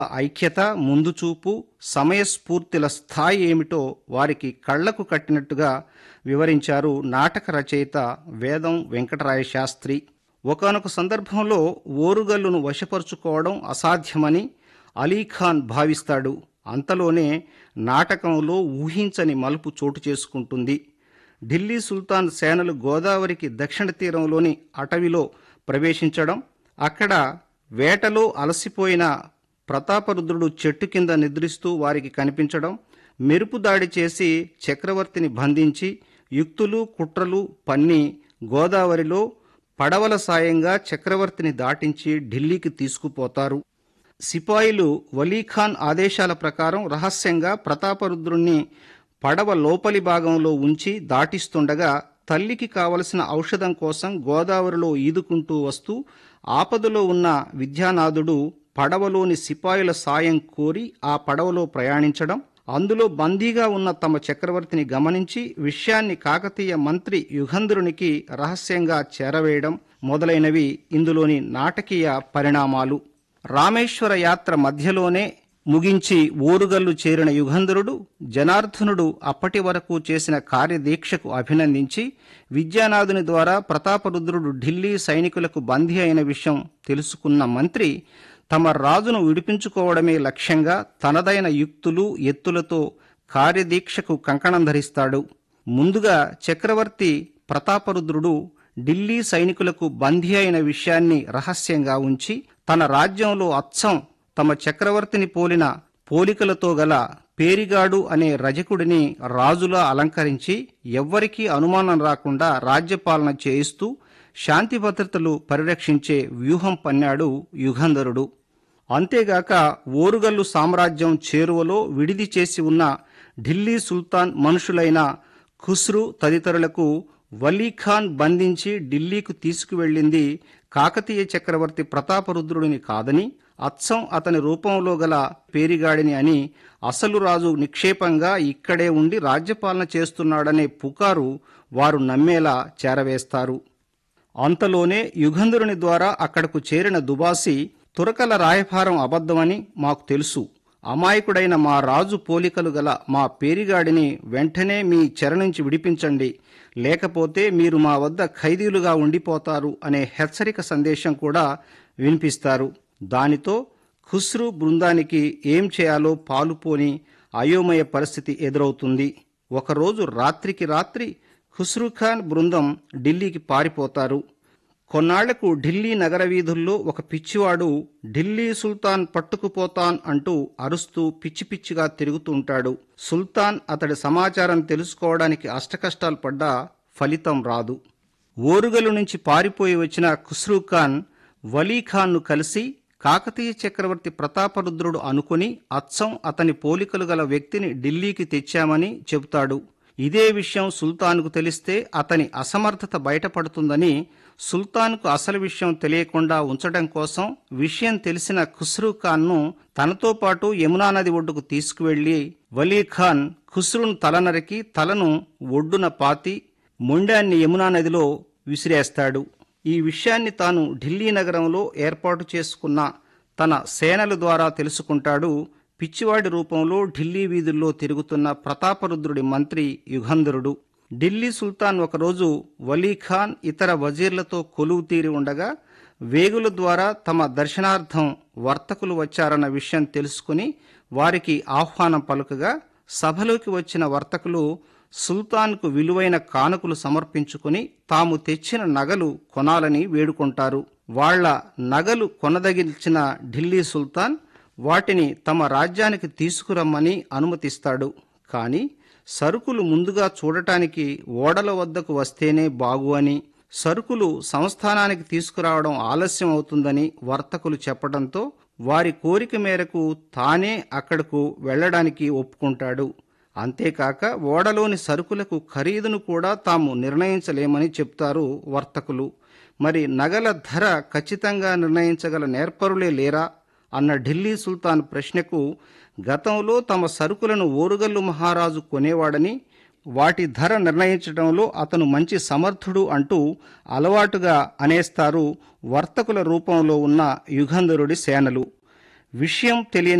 ఐక్యత ముందుచూపు సమయస్ఫూర్తిల స్థాయి ఏమిటో వారికి కళ్లకు కట్టినట్టుగా వివరించారు నాటక రచయిత వేదం వెంకటరాయ శాస్త్రి ఒకానొక సందర్భంలో ఓరుగల్లును వశపరుచుకోవడం అసాధ్యమని అలీఖాన్ భావిస్తాడు అంతలోనే నాటకంలో ఊహించని మలుపు చోటు చేసుకుంటుంది ఢిల్లీ సుల్తాన్ సేనలు గోదావరికి దక్షిణ తీరంలోని అటవిలో ప్రవేశించడం అక్కడ వేటలో అలసిపోయిన ప్రతాపరుద్రుడు చెట్టు కింద నిద్రిస్తూ వారికి కనిపించడం మెరుపు దాడి చేసి చక్రవర్తిని బంధించి యుక్తులు కుట్రలు పన్ని గోదావరిలో పడవల సాయంగా చక్రవర్తిని దాటించి ఢిల్లీకి తీసుకుపోతారు సిపాయిలు వలీఖాన్ ఆదేశాల ప్రకారం రహస్యంగా ప్రతాపరుద్రుణ్ణి పడవ లోపలి భాగంలో ఉంచి దాటిస్తుండగా తల్లికి కావలసిన ఔషధం కోసం గోదావరిలో ఈదుకుంటూ వస్తూ ఆపదలో ఉన్న విద్యానాథుడు పడవలోని సిపాయిల సాయం కోరి ఆ పడవలో ప్రయాణించడం అందులో బందీగా ఉన్న తమ చక్రవర్తిని గమనించి విషయాన్ని కాకతీయ మంత్రి యుగంధరునికి రహస్యంగా చేరవేయడం మొదలైనవి ఇందులోని నాటకీయ పరిణామాలు రామేశ్వర యాత్ర మధ్యలోనే ముగించి ఓరుగల్లు చేరిన యుగంధరుడు జనార్దనుడు అప్పటి వరకు చేసిన కార్యదీక్షకు అభినందించి విద్యానాథుని ద్వారా ప్రతాపరుద్రుడు ఢిల్లీ సైనికులకు బందీ అయిన విషయం తెలుసుకున్న మంత్రి తమ రాజును విడిపించుకోవడమే లక్ష్యంగా తనదైన యుక్తులు ఎత్తులతో కార్యదీక్షకు కంకణం ధరిస్తాడు ముందుగా చక్రవర్తి ప్రతాపరుద్రుడు ఢిల్లీ సైనికులకు బందీ అయిన విషయాన్ని రహస్యంగా ఉంచి తన రాజ్యంలో అచ్చం తమ చక్రవర్తిని పోలిన పోలికలతో గల పేరిగాడు అనే రజకుడిని రాజులా అలంకరించి ఎవ్వరికీ అనుమానం రాకుండా రాజ్యపాలన చేయిస్తూ శాంతి భద్రతలు పరిరక్షించే వ్యూహం పన్నాడు యుగంధరుడు అంతేగాక ఓరుగల్లు సామ్రాజ్యం చేరువలో విడిది చేసి ఉన్న ఢిల్లీ సుల్తాన్ మనుషులైన ఖుస్రు తదితరులకు వలీఖాన్ బంధించి ఢిల్లీకు తీసుకువెళ్ళింది కాకతీయ చక్రవర్తి ప్రతాపరుద్రుడిని కాదని అచ్చం అతని రూపంలో గల పేరిగాడిని అని అసలు రాజు నిక్షేపంగా ఇక్కడే ఉండి రాజ్యపాలన చేస్తున్నాడనే పుకారు వారు నమ్మేలా చేరవేస్తారు అంతలోనే యుగంధరుని ద్వారా అక్కడకు చేరిన దుబాసి తురకల రాయభారం అబద్ధమని మాకు తెలుసు అమాయకుడైన మా రాజు పోలికలు గల మా పేరిగాడిని వెంటనే మీ చెర నుంచి విడిపించండి లేకపోతే మీరు మా వద్ద ఖైదీలుగా ఉండిపోతారు అనే హెచ్చరిక సందేశం కూడా వినిపిస్తారు దానితో ఖుస్రు బృందానికి ఏం చేయాలో పాలుపోని అయోమయ పరిస్థితి ఎదురవుతుంది ఒకరోజు రాత్రికి రాత్రి ఖుస్రుఖాన్ బృందం ఢిల్లీకి పారిపోతారు కొన్నాళ్లకు ఢిల్లీ నగర వీధుల్లో ఒక పిచ్చివాడు ఢిల్లీ సుల్తాన్ పట్టుకుపోతాన్ అంటూ అరుస్తూ పిచ్చి పిచ్చిగా తిరుగుతుంటాడు సుల్తాన్ అతడి సమాచారం తెలుసుకోవడానికి అష్టకష్టాలు పడ్డా ఫలితం రాదు ఓరుగలు నుంచి పారిపోయి వచ్చిన ఖుస్రూఖాన్ వలీఖాన్ను కలిసి కాకతీయ చక్రవర్తి ప్రతాపరుద్రుడు అనుకుని అచ్చం అతని పోలికలు గల వ్యక్తిని ఢిల్లీకి తెచ్చామని చెబుతాడు ఇదే విషయం సుల్తాన్కు తెలిస్తే అతని అసమర్థత బయటపడుతుందని సుల్తాన్కు అసలు విషయం తెలియకుండా ఉంచడం కోసం విషయం తెలిసిన ఖుస్రూ ఖాన్ను తనతో పాటు యమునా నది ఒడ్డుకు తీసుకువెళ్లి వలీఖాన్ ఖుస్రును తల నరికి తలను ఒడ్డున పాతి మొండాన్ని యమునా నదిలో విసిరేస్తాడు ఈ విషయాన్ని తాను ఢిల్లీ నగరంలో ఏర్పాటు చేసుకున్న తన సేనల ద్వారా తెలుసుకుంటాడు పిచ్చివాడి రూపంలో ఢిల్లీ వీధుల్లో తిరుగుతున్న ప్రతాపరుద్రుడి మంత్రి యుగంధరుడు ఢిల్లీ సుల్తాన్ ఒకరోజు వలీఖాన్ ఇతర వజీర్లతో కొలువు తీరి ఉండగా వేగుల ద్వారా తమ దర్శనార్థం వర్తకులు వచ్చారన్న విషయం తెలుసుకుని వారికి ఆహ్వానం పలుకగా సభలోకి వచ్చిన వర్తకులు సుల్తాన్కు విలువైన కానుకలు సమర్పించుకుని తాము తెచ్చిన నగలు కొనాలని వేడుకుంటారు వాళ్ల నగలు కొనదగిల్చిన ఢిల్లీ సుల్తాన్ వాటిని తమ రాజ్యానికి తీసుకురమ్మని అనుమతిస్తాడు కానీ సరుకులు ముందుగా చూడటానికి ఓడల వద్దకు వస్తేనే బాగు అని సరుకులు సంస్థానానికి తీసుకురావడం ఆలస్యం అవుతుందని వర్తకులు చెప్పడంతో వారి కోరిక మేరకు తానే అక్కడకు వెళ్లడానికి ఒప్పుకుంటాడు అంతేకాక ఓడలోని సరుకులకు ఖరీదును కూడా తాము నిర్ణయించలేమని చెప్తారు వర్తకులు మరి నగల ధర ఖచ్చితంగా నిర్ణయించగల నేర్పరులే లేరా అన్న ఢిల్లీ సుల్తాన్ ప్రశ్నకు గతంలో తమ సరుకులను ఓరుగల్లు మహారాజు కొనేవాడని వాటి ధర నిర్ణయించడంలో అతను మంచి సమర్థుడు అంటూ అలవాటుగా అనేస్తారు వర్తకుల రూపంలో ఉన్న యుగంధరుడి సేనలు విషయం తెలియని